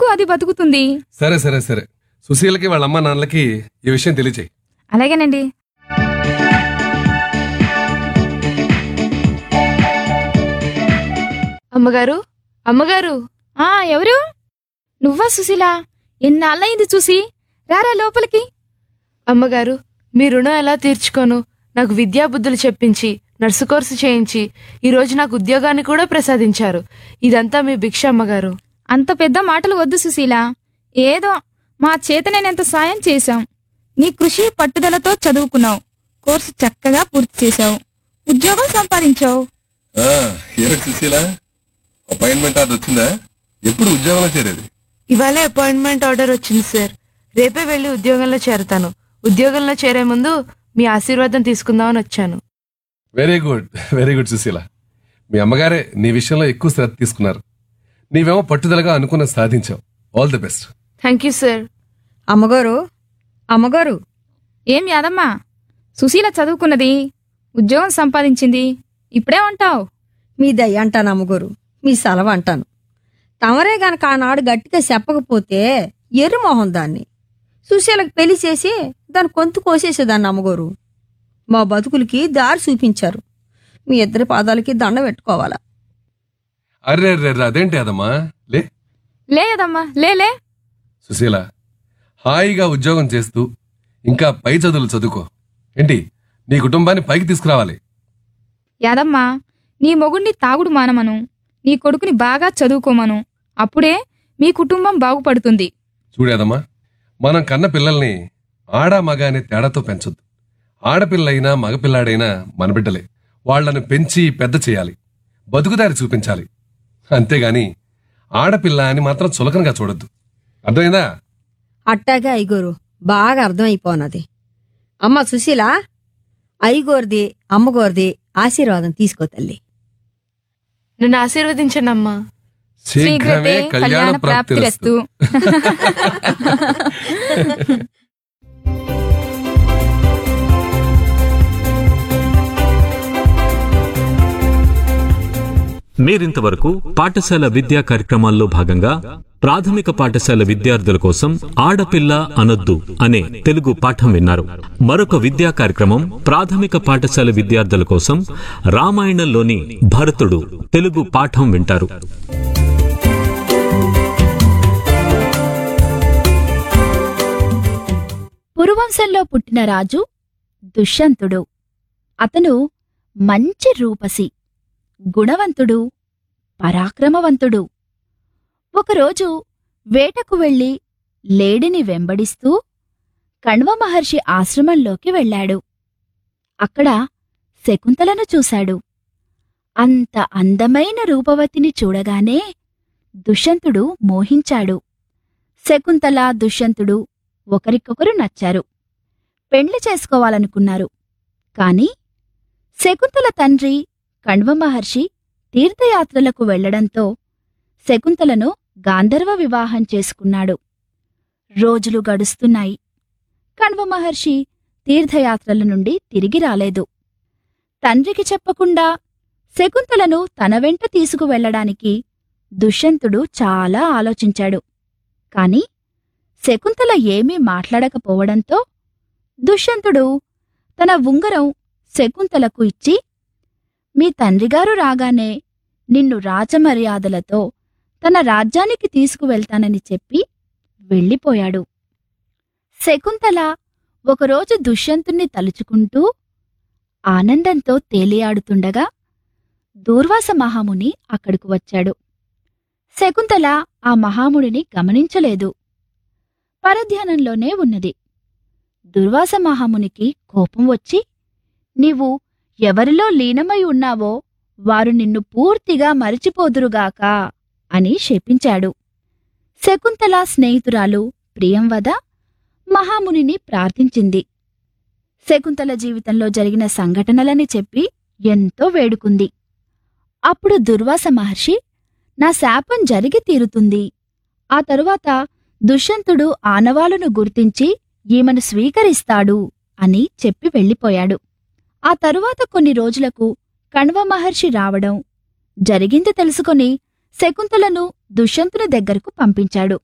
అది బతుకుతుంది సరే సరే సరే సుశీలకి వాళ్ళ అమ్మ నాన్నలకి ఈ విషయం తెలియచేయి అలాగేనండి అమ్మగారు అమ్మగారు ఆ ఎవరు నువ్వా సుశీల ఎన్నాళ్ళయింది చూసి రారా లోపలికి అమ్మగారు మీ రుణం ఎలా తీర్చుకోను నాకు విద్యాబుద్ధులు చెప్పించి నర్సు కోర్సు చేయించి ఈ రోజు నాకు ఉద్యోగాన్ని కూడా ప్రసాదించారు ఇదంతా మీ భిక్ష అమ్మగారు అంత పెద్ద మాటలు వద్దు సుశీల ఏదో మా చేతనైనంత సాయం చేశాం నీ కృషి పట్టుదలతో చదువుకున్నావు కోర్సు చక్కగా పూర్తి చేశావు ఉద్యోగం సంపాదించావు సుశీల అపాయింట్మెంట్ ఆర్డర్ వచ్చిందా ఎప్పుడు ఉద్యోగంలో చేరేది ఇవాళే అపాయింట్మెంట్ ఆర్డర్ వచ్చింది సార్ రేపే వెళ్ళి ఉద్యోగంలో చేరతాను ఉద్యోగంలో చేరే ముందు మీ ఆశీర్వాదం తీసుకుందామని వచ్చాను very good very good Sushila మీ అమ్మగారే నీ విషయంలో ఎక్కువ శ్రద్ధ తీసుకున్నారు నీవేమో పట్టుదలగా అనుకున్న సాధించావు all the best thank you sir అమ్మగారు అమ్మగారు ఏం యాదమ్మా సుశీల చదువుకున్నది ఉద్యోగం సంపాదించింది ఇప్పుడే ఉంటావు మీ దయ అంటాను అమ్మగారు మీ సెలవు అంటాను తమరే గనక ఆనాడు గట్టిగా చెప్పకపోతే ఎర్రమోహం దాన్ని సుశీలకు పెళ్లి చేసి దాని కొంతు కోసేసేదాన్ని అమ్మగారు మా బతుకులకి దారి చూపించారు మీ ఇద్దరి పాదాలకి దండ పెట్టుకోవాలా అర్రే అర్రే అర్రే, అదేంటి అదమ్మా లే లేదమ్మా లేలే సుశీల హాయిగా ఉద్యోగం చేస్తూ ఇంకా పై చదువులు చదువుకో ఏంటి నీ కుటుంబాన్ని పైకి తీసుకురావాలి యాదమ్మా నీ మొగుణ్ణి తాగుడు మానమను నీ కొడుకుని బాగా చదువుకోమను అప్పుడే మీ కుటుంబం బాగుపడుతుంది చూడేదమ్మా మనం కన్న పిల్లల్ని ఆడా మగ అనే తేడాతో పెంచొద్దు ఆడపిల్లైనా మగపిల్లాడైనా మన బిడ్డలే వాళ్ళని పెంచి పెద్ద చేయాలి బతుకుదారి చూపించాలి అంతేగాని ఆడపిల్ల అని మాత్రం చులకనగా చూడొద్దు అర్థమైందా అట్టాగే ఐగోరు బాగా అర్థమైపోనది అమ్మ సుశీల ఐగోరిది అమ్మగోరిది ఆశీర్వాదం తీసుకో తల్లి నన్ను ఆశీర్వదించండి అమ్మా శీఘ్రమే కళ్యాణ ప్రాప్తిరస్తు మీరింతవరకు పాఠశాల విద్యా కార్యక్రమాల్లో భాగంగా ప్రాథమిక పాఠశాల విద్యార్థుల కోసం ఆడపిల్ల అనొద్దు అనే తెలుగు పాఠం విన్నారు మరొక విద్యా కార్యక్రమం ప్రాథమిక పాఠశాల విద్యార్థుల కోసం రామాయణంలోని భరతుడు తెలుగు పాఠం వింటారు పురువంశంలో పుట్టిన రాజు దుష్యంతుడు అతను మంచి రూపసి గుణవంతుడు పరాక్రమవంతుడు ఒకరోజు వేటకు వెళ్లి లేడిని వెంబడిస్తూ కణ్వ మహర్షి ఆశ్రమంలోకి వెళ్ళాడు అక్కడ శకుంతలను చూశాడు అంత అందమైన రూపవతిని చూడగానే దుష్యంతుడు మోహించాడు శకుంతల దుష్యంతుడు ఒకరికొకరు నచ్చారు పెండ్లి చేసుకోవాలనుకున్నారు కాని శకుంతల తండ్రి కణ్వ మహర్షి తీర్థయాత్రలకు వెళ్లడంతో శకుంతలను గాంధర్వ వివాహం చేసుకున్నాడు రోజులు గడుస్తున్నాయి కణ్వ మహర్షి తీర్థయాత్రల నుండి తిరిగి రాలేదు తండ్రికి చెప్పకుండా శకుంతలను తన వెంట తీసుకువెళ్లడానికి దుష్యంతుడు చాలా ఆలోచించాడు కాని శకుంతల ఏమీ మాట్లాడకపోవడంతో దుష్యంతుడు తన ఉంగరం శకుంతలకు ఇచ్చి మీ తండ్రిగారు రాగానే నిన్ను రాజమర్యాదలతో తన రాజ్యానికి తీసుకువెళ్తానని చెప్పి వెళ్ళిపోయాడు శకుంతల ఒకరోజు దుష్యంతుణ్ణి తలుచుకుంటూ ఆనందంతో తేలియాడుతుండగా దూర్వాస మహాముని అక్కడికి వచ్చాడు శకుంతల ఆ మహాముడిని గమనించలేదు పరధ్యానంలోనే ఉన్నది దుర్వాస మహామునికి కోపం వచ్చి నీవు ఎవరిలో లీనమై ఉన్నావో వారు నిన్ను పూర్తిగా మరిచిపోదురుగాక అని శపించాడు శకుంతల స్నేహితురాలు ప్రియంవద మహామునిని ప్రార్థించింది శకుంతల జీవితంలో జరిగిన సంఘటనలని చెప్పి ఎంతో వేడుకుంది అప్పుడు దుర్వాస మహర్షి నా శాపం జరిగి తీరుతుంది ఆ తరువాత దుష్యంతుడు ఆనవాలును గుర్తించి ఈమెను స్వీకరిస్తాడు అని చెప్పి వెళ్ళిపోయాడు ఆ తరువాత కొన్ని రోజులకు కణ్వ మహర్షి రావడం జరిగింది తెలుసుకొని శకుంతలను దుష్యంతుని దగ్గరకు పంపించాడు